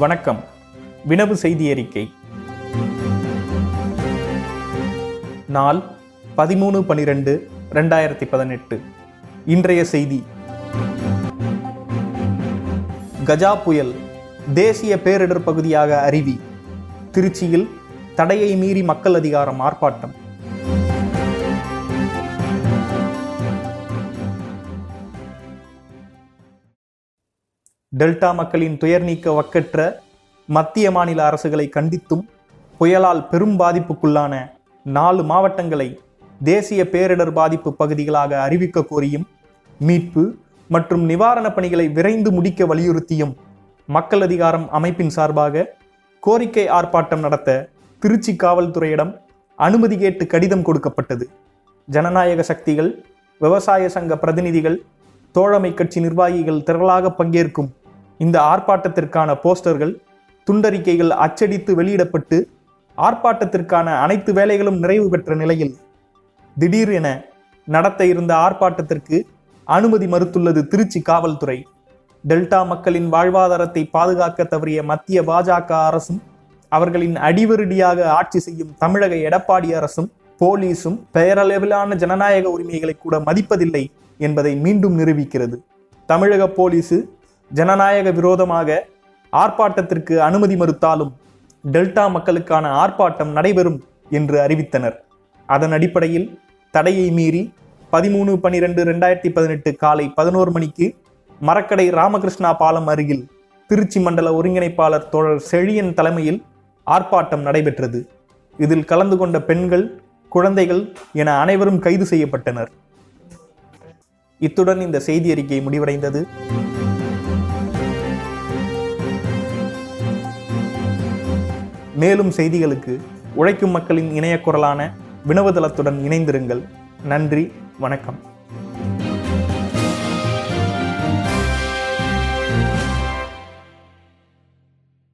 வணக்கம் வினவு செய்தி அறிக்கை நாள் பதிமூணு பனிரெண்டு ரெண்டாயிரத்தி பதினெட்டு இன்றைய செய்தி கஜா புயல் தேசிய பேரிடர் பகுதியாக அறிவி திருச்சியில் தடையை மீறி மக்கள் அதிகாரம் ஆர்ப்பாட்டம் டெல்டா மக்களின் துயர் நீக்க வக்கற்ற மத்திய மாநில அரசுகளை கண்டித்தும் புயலால் பெரும் பாதிப்புக்குள்ளான நாலு மாவட்டங்களை தேசிய பேரிடர் பாதிப்பு பகுதிகளாக அறிவிக்க கோரியும் மீட்பு மற்றும் நிவாரணப் பணிகளை விரைந்து முடிக்க வலியுறுத்தியும் மக்கள் அதிகாரம் அமைப்பின் சார்பாக கோரிக்கை ஆர்ப்பாட்டம் நடத்த திருச்சி காவல்துறையிடம் அனுமதி கேட்டு கடிதம் கொடுக்கப்பட்டது ஜனநாயக சக்திகள் விவசாய சங்க பிரதிநிதிகள் தோழமை கட்சி நிர்வாகிகள் திரளாக பங்கேற்கும் இந்த ஆர்ப்பாட்டத்திற்கான போஸ்டர்கள் துண்டறிக்கைகள் அச்சடித்து வெளியிடப்பட்டு ஆர்ப்பாட்டத்திற்கான அனைத்து வேலைகளும் நிறைவு பெற்ற நிலையில் திடீர் என நடத்த இருந்த ஆர்ப்பாட்டத்திற்கு அனுமதி மறுத்துள்ளது திருச்சி காவல்துறை டெல்டா மக்களின் வாழ்வாதாரத்தை பாதுகாக்க தவறிய மத்திய பாஜக அரசும் அவர்களின் அடிவருடியாக ஆட்சி செய்யும் தமிழக எடப்பாடி அரசும் போலீசும் பெயரளவிலான ஜனநாயக உரிமைகளை கூட மதிப்பதில்லை என்பதை மீண்டும் நிரூபிக்கிறது தமிழக போலீசு ஜனநாயக விரோதமாக ஆர்ப்பாட்டத்திற்கு அனுமதி மறுத்தாலும் டெல்டா மக்களுக்கான ஆர்ப்பாட்டம் நடைபெறும் என்று அறிவித்தனர் அதன் அடிப்படையில் தடையை மீறி பதிமூணு பனிரெண்டு ரெண்டாயிரத்தி பதினெட்டு காலை பதினோரு மணிக்கு மரக்கடை ராமகிருஷ்ணா பாலம் அருகில் திருச்சி மண்டல ஒருங்கிணைப்பாளர் தோழர் செழியன் தலைமையில் ஆர்ப்பாட்டம் நடைபெற்றது இதில் கலந்து கொண்ட பெண்கள் குழந்தைகள் என அனைவரும் கைது செய்யப்பட்டனர் இத்துடன் இந்த செய்தி அறிக்கை முடிவடைந்தது மேலும் செய்திகளுக்கு உழைக்கும் மக்களின் இணைய குரலான வினவுதளத்துடன் இணைந்திருங்கள் நன்றி வணக்கம்